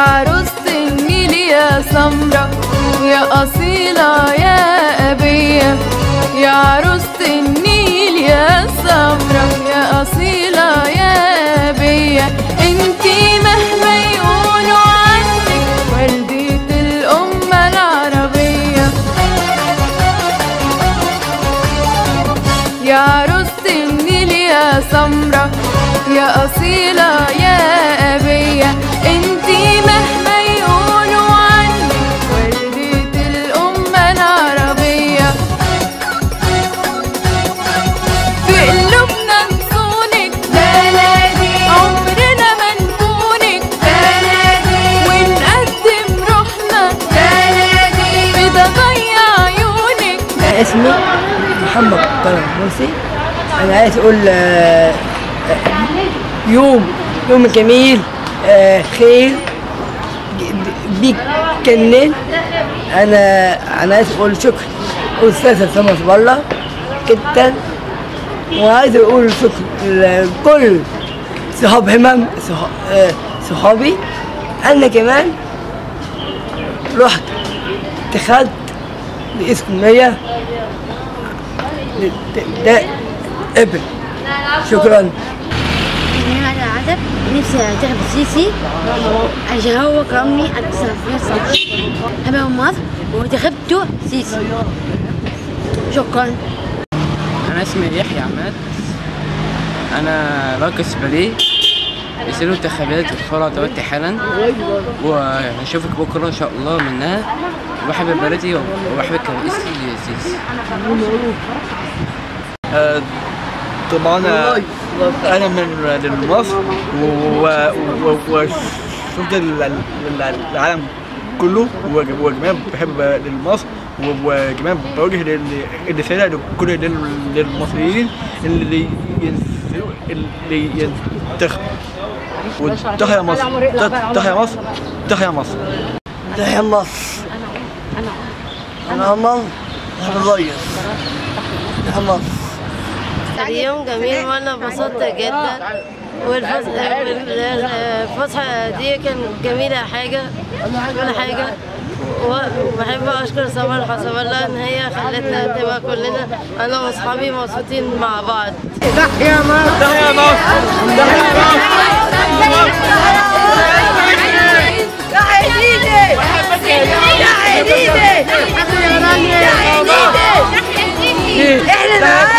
عروسة النيل يا سمرة يا أصيلة يا أبية يا عروسة النيل يا سمرة يا أصيلة يا أبية انتي مهما يقولوا عنك والدة الأمة العربية يا عروسة النيل يا سمرة يا أصيلة يا أبية انتي مهما يقولوا عنك والدة الأمة العربية في قلوبنا نصونك بلدي عمرنا ما نكونك بلدي ونقدم روحنا بلدي بضيع عيونك اسمي محمد طارق مرسي انا عايز اقول آه، آه، يوم يوم جميل آه، خير ج- بيك كنن انا انا عايز اقول شكر استاذه سمر بالله جدا وعايز اقول شكر لكل صحاب همم صح- آه، صحابي انا كمان رحت اتخذت باسكندريه ده ابن شكرا اسمي هذا عزب نفسي انتخب السيسي عشان هو كرمني اكثر في مصر هبه من مصر وانتخبته سيسي شكرا أنا اسمي يحيى عماد أنا راقص باليه يصيروا انتخابات الفرع دلوقتي حالا وهنشوفك بكرة إن شاء الله منها وبحب بلدي وبحب كرئيسي سيسي آه، طبعا آه، انا من مصر وشفت ال- ال- العالم كله وج- وكمان بحب مصر وكمان بوجه لل- الرسالة لكل لل- للمصريين اللي ينزلوا اللي ينتخبوا وتحيا مصر تحيا مصر تحيا مصر تحيا مصر انا مصر هنغير تحيا مصر اليوم جميل وانا انبسطت جدا والفسحة الفسحة دي كانت جميلة حاجة كل حاجة وبحب اشكر سمر حسب الله ان هي خلتنا نبقى كلنا انا واصحابي مبسوطين مع بعض تحيا مصر تحيا مصر احنا